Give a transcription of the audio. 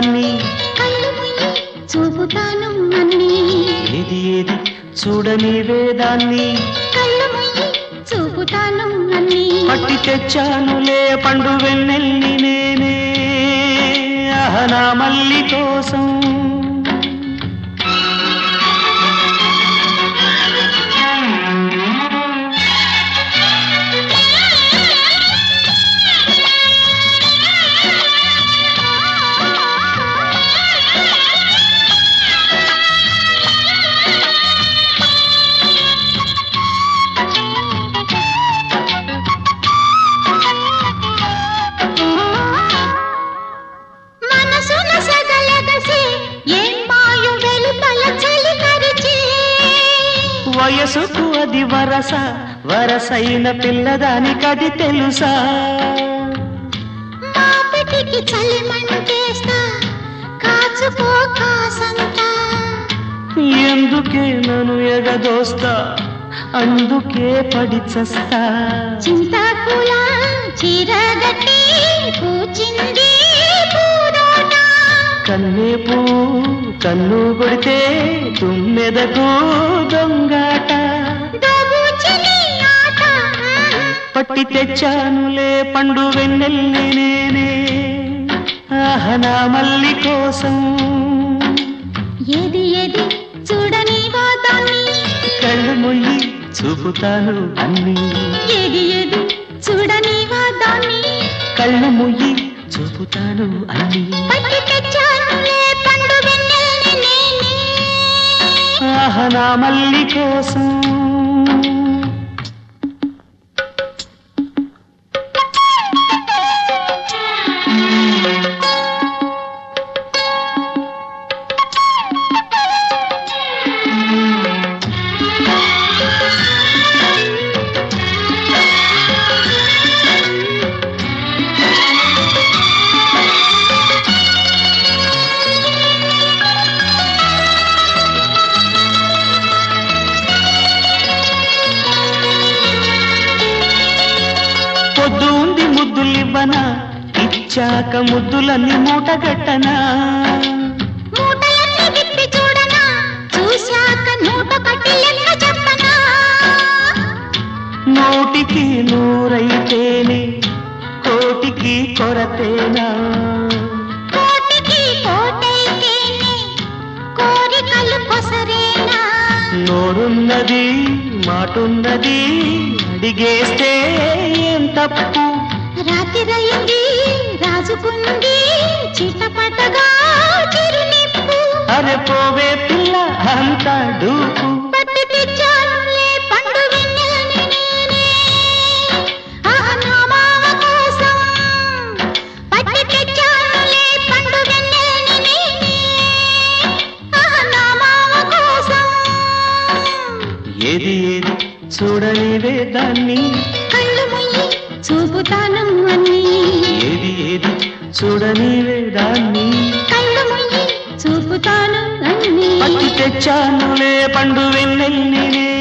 దాన్ని కళ్ళు మూయి చూపుతాను అన్ని ఏది ఏది చూడనివే దాన్ని కళ్ళు మూయి చూపుతాను అన్ని పట్టి తెచ్చానులే పండు వెన్నెల్ని నేనే అహనా మల్లి కోసం మనసున సగలగసి ఏం మాయు వెలుపల చలి కరిచి వయసుకు అది వరస వరసైన పిల్లదానికది తెలుసా మాపటికి చలి మంటేస్తా కాచుకో కాసంతా ఎందుకే నన్ను ఎగదోస్తా అందుకే పడి చస్తా చింతాకుల చీరగట్టి కూచింది పూరోట కన్నే పూ కన్ను కొడితే తుమ్మెదకు దొంగాట దోబూచిని ఆట పట్టి తెచ్చానులే పండు వెన్నెల్ని నేనే ఆహనా మల్లి కోసం ఏది ఏది చూడని వాతాన్ని కళ్ళు మొయ్యి చూపుతాను అన్నీ ఏది ఏది చూడని వాతాన్ని కళ్ళు మొయ్యి చూపుతాను అన్నీ పట్టి తెచ్చానులే పండు వెన్నెల్ని నేనే ఆహనా మల్లి కోసం పొద్దు ఉంది ముద్దులివ్వనా ఇచ్చాక ముద్దులన్నీ మూటగట్టనా మూటలన్నీ విప్పి చూడనా చూశాక నూట కట్టి లెక్క చెప్పనా నోటికి నూరైతేనే కోటికి కొరతేనా కోటికి కోటైతేనే కోరికలు కొసరేనా నోరున్నది మాటున్నది అడిగేస్తే ఏం తప్పు రాత్రిరయింది రాజుకుంది చిటపటగా చిరునిప్పు అరే పోవే పిల్ల అంత డూపు పట్టి తెచ్చానులే పండు వెన్నెలని నేనే ఆహా నా మామ కోసం పట్టి తెచ్చానులే పండు వెన్నెలని నేనే ఆహా నా మామ కోసం ఏది ఏది చూడనివే దాన్ని కళ్ళు ముయ్యి చూపుతాను అన్నీ ఏది ఏది చూడనివే దాన్ని కళ్ళు ముయ్యి చూపుతాను అన్నీ పట్టి తెచ్చానులే పండు వెన్నెల్ని